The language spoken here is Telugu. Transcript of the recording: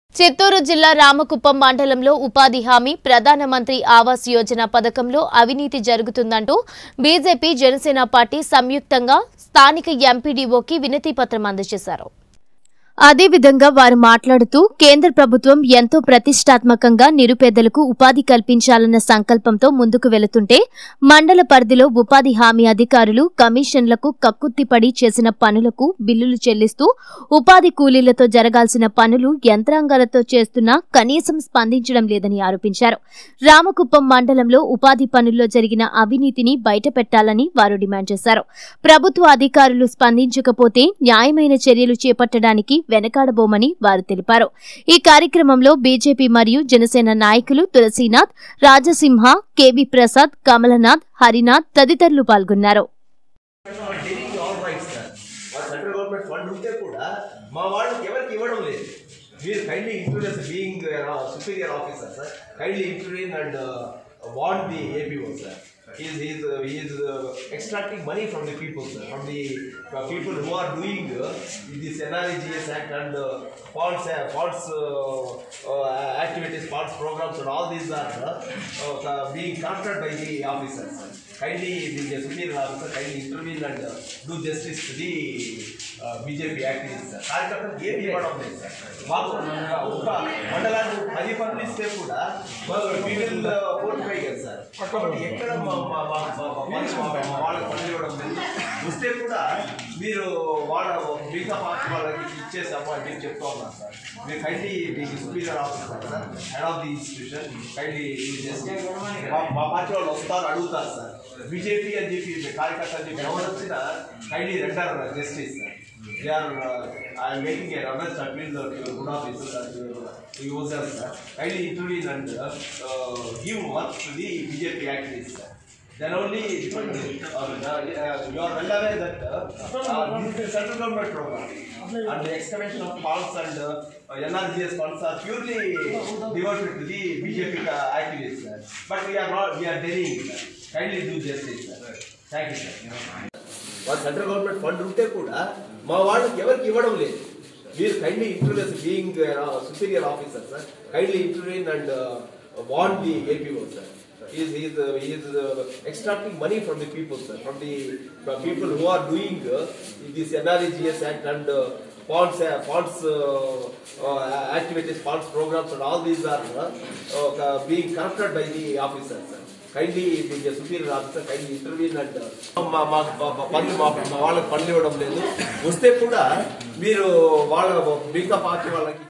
చిత్తూరు జిల్లా రామకుప్పం మండలంలో ఉపాధి హామీ ప్రధానమంత్రి ఆవాస్ యోజన పథకంలో అవినీతి జరుగుతుందంటూ బీజేపీ జనసేన పార్టీ సంయుక్తంగా స్థానిక ఎంపీడీఓకి వినతి పత్రం అందజేశారు అదేవిధంగా వారు మాట్లాడుతూ కేంద్ర ప్రభుత్వం ఎంతో ప్రతిష్టాత్మకంగా నిరుపేదలకు ఉపాధి కల్పించాలన్న సంకల్పంతో ముందుకు వెళుతుంటే మండల పరిధిలో ఉపాధి హామీ అధికారులు కమిషన్లకు కక్కుత్తిపడి చేసిన పనులకు బిల్లులు చెల్లిస్తూ ఉపాధి కూలీలతో జరగాల్సిన పనులు యంత్రాంగాలతో చేస్తున్నా కనీసం స్పందించడం లేదని ఆరోపించారు రామకుప్పం మండలంలో ఉపాధి పనుల్లో జరిగిన అవినీతిని బయటపెట్టాలని వారు డిమాండ్ చేశారు ప్రభుత్వ అధికారులు స్పందించకపోతే న్యాయమైన చర్యలు చేపట్టడానికి వెనకాడబోమని వారు తెలిపారు ఈ కార్యక్రమంలో బీజేపీ మరియు జనసేన నాయకులు తులసీనాథ్ రాజసింహ కేవీ ప్రసాద్ కమలనాథ్ హరినాథ్ తదితరులు పాల్గొన్నారు డెలింగ్ ఆల్ రైట్స్ సార్ మా సెంట్రల్ గవర్నమెంట్ ఫండ్ ఉంటే కూడా మా వాళ్ళకి ఎవరికి ఇవ్వడం లేదు మీరు kindly influence being superior officer sir kindly influence and want the APO sir He's, he's, uh, he's uh, extracting money from the people, sir, from the uh, people who are doing uh, this NREGS Act and uh, false, uh, false uh, uh, activities, false programs, and all these are uh, uh, being countered by the officers. Sir. Kindly, the superior officer, kindly intervene and uh, do justice to the uh, BJP activists. Sir. కార్యకర్తలకు ఏమి ఇవ్వడం లేదు సార్ మాకు ఒక మండలానికి పది పనులు ఇస్తే కూడా వీ విల్ ఫోర్టీ ఫైవ్ కదా సార్ కాబట్టి ఎక్కడ మా మా- మా- మా- మా పనులు మా- మా వాళ్ళకి పనులు ఇవ్వడం లేదు వస్తే కూడా మీరు వాళ్ళ మిగతా పార్టీ వాళ్ళకి ఇచ్చేసాము అని చెప్పి చెప్తా ఉన్నారు సార్ మీరు కైండ్లీ మీకు superior officer sir head of the institution kindly మా పార్టీ వాళ్ళు వస్తారు అడుగుతారు సార్ బీజేపీ అని చెప్పి కార్యకర్త అని చెప్పి ఎవరు వచ్చినా kindly render justice sir they are uh, I am making a reverse appeal to good officers and to users sir. Kindly intervene and uh, uh, give work to the BJP activists sir. Then only uh, uh, uh, you are well aware that uh, uh, this is a central government program and the excavation of ponds and uh, NRGS funds are purely devoted to the BJP uh, activists sir. But we are not we are denying sir. Kindly do justice sir. Thank you sir. వాళ్ళ సెంట్రల్ గవర్నమెంట్ ఫండ్ ఉంటే కూడా మా వాళ్ళకి ఎవరికి ఇవ్వడం లేదు మీరు kindly interviews being superior officer sir kindly intervene and want the APO sir is is is extracting money from the people sir from the people who are doing this NREGS act and ponds uh, ponds uh, uh, activities ponds programs and all these are uh, uh, being corrupted by the officers sir. kindly the superior officer kindly intervene and uh, మా మా మా- మా పనులు మా మా వాళ్ళకి పనులు ఇవ్వడం లేదు వస్తే కూడా మీరు వాళ్ళ మిగతా పార్టీ వాళ్ళకి